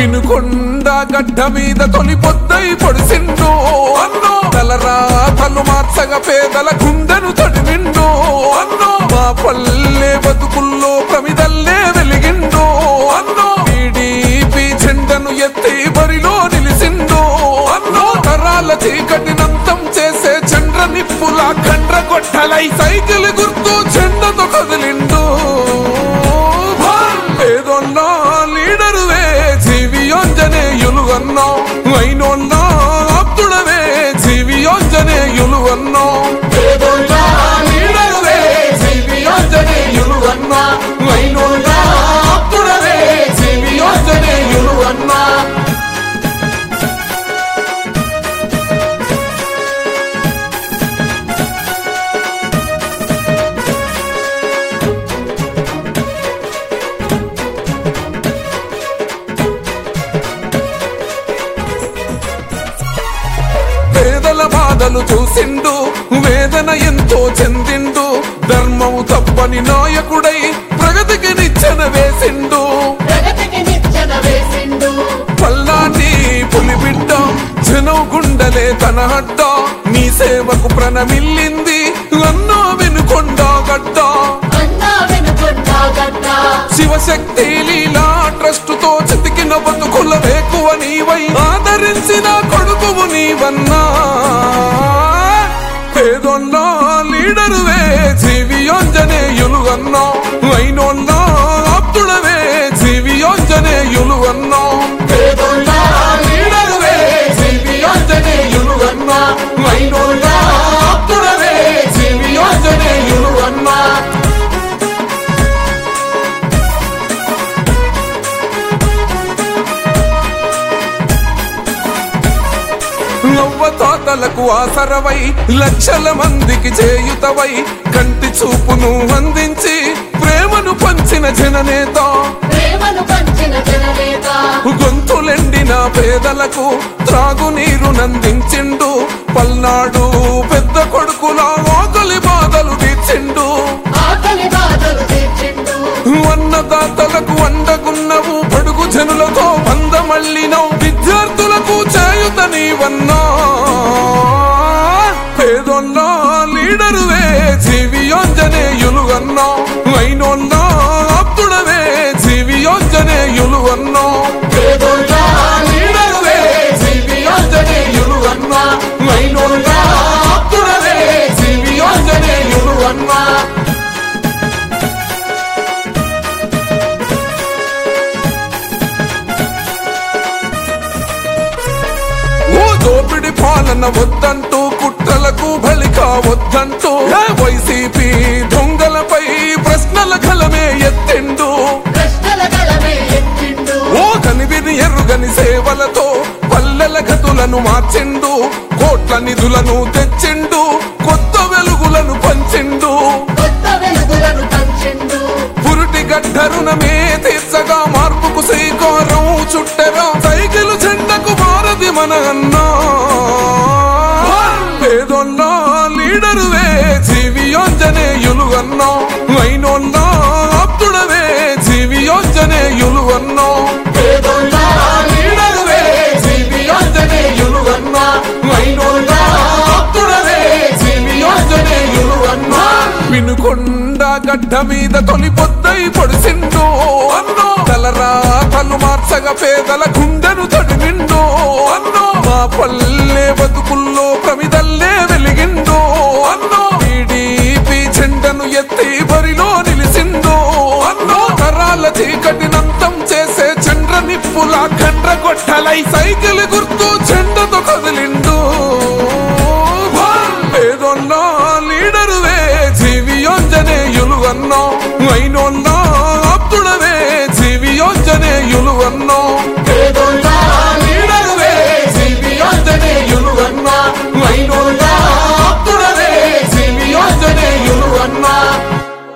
వినుకొండ గడ్డ మీద తొలి పొద్దై పొడిసిండు అన్నో తలరా తలు మార్చగ పేదల గుండెను తడిమిండు అన్నో మా పల్లె బతుకుల్లో ప్రమిదల్లే వెలిగిండు అన్నో టీడీపీ జెండను ఎత్తి బరిలో నిలిసిండు అన్నో తరాల చీకటినంతం చేసే చంద్ర నిప్పుల కండ్ర కొట్టలై సైకిల్ గుర్తు చెండతో కదిలిండు పేదొన్న లీడరువే జీవియోంజనేయులు అన్నో వైనోన్న ఆప్తుడవే జీవియోంజనేయులు అన్నో పేదొన్న లీడరువే జీవియోంజనేయులు అన్నో వైనోన్న ఆప్తుడవే జీవియోంజనేయులు అన్నా పేదల బాధలు చూసిండు వేదన ఎంతో చెందిండు ధర్మము తప్పని నాయకుడై ప్రగతికి నిచ్చెన వేసిండు ప్రగతికి నిచ్చెన వేసిండు పల్లాటి పులిబిడ్డ జనం గుండలే తన అడ్డ నీ సేవకు ప్రణమిల్లింది అన్నో వినుకొండ గడ్డ అన్నా వెనుకొండా గడ్డ శివశక్తి లీలా ట్రస్ట్ తో చితికిన బతుకుల వేకువ నీవై ఆదరించిన కొడుకువు నీవన్నా పేదొన్న లీడరువే జీవియోంజనేయులు అన్నా అయినోన్న ఆప్తుడవే జీవియోంజనేయులు అన్నా పేదొన్న లీడరువే జీవియోంజనేయులు అన్నా అయినోన్న ఆప్తుడవే జీవియోంజనేయులు అన్నా నవ్వ తాతలకు ఆసరవై లక్షల మందికి చేయుతవై కంటి చూపును అందించి ప్రేమను పంచిన జననేత ప్రేమను పంచిన జననేత గొంతులెండిన పేదలకు త్రాగునీరు నందించిండు పల్నాడు పెద్ద కొడుకుల ఆకలి బాధలు తీర్చిండు ఆకలి బాధలు తీర్చిండు అన్నదాతలకు అండగున్నవు పడుగు జనులతో బంధమళ్ళినవు విద్యార్థులకు చేయుత నీవన్నా పేదొన్న లీడరువే జీవియోంజనేయులు అన్నా అయినోన్న ఆప్తుడవే జీవియోంజనేయులు అన్నా పేదొన్న లీడరువే జీవియోంజనేయులు అన్నా అయినోన్న ఆప్తుడవే జీవియోంజనేయులు అన్నా ఓ దోపిడి పాలన వద్దంటూ కుట్రలకు బలి కావద్దంటూ ఏ వైసీపీ దొంగలపై ప్రశ్నల కలమే ఎత్తిండు ప్రశ్నల గలమే ఎత్తిండు ఓ కనివిని ఎరుగని సేవలతో పల్లెల గతులను మార్చిండు కోట్ల నిధులను తెచ్చిండు కొత్త వెలుగులను పంచిండు కొత్త వెలుగులను పంచిండు పురుటి గడ్డ రుణమే తీర్చగా మార్పుకు శ్రీకారం చుట్టెరా సైకిల్ చెండకు భారతి మన అన్నా పేదొన్న లీడరువే జీవియోంజనేయులు అన్నా అయినోన్న ఆప్తుడవే జీవియోంజనేయులు అన్నా పేదొన్న లీడరువే జీవియోంజనేయులు అన్నా అయినోన్న ఆప్తుడవే జీవియోంజనేయులు అన్నా వినుకొండ గడ్డ మీద తొలి పొద్దై పొడిసిండు అన్నో తలరా తలు మార్చగ పేదల గుండెను తడిమిండు అన్నో మా పల్లె బతుకుల్లో ప్రమిదల్లే వెలిగిండు అన్నో టీడీపీ జెండను ఎత్తి బరిలో నిలిసిండు అన్నో తరాల చీకటినంతం చేసే చంద్ర నిప్పుల కండ్ర కొట్టలై సైకిల్ గుర్తు చెండతో కదిలిండు పేదొన్న లీడరువే జీవియోంజనేయులు అన్నో అయినోన్న ఆప్తుడవే జీవియోంజనేయులు అన్నో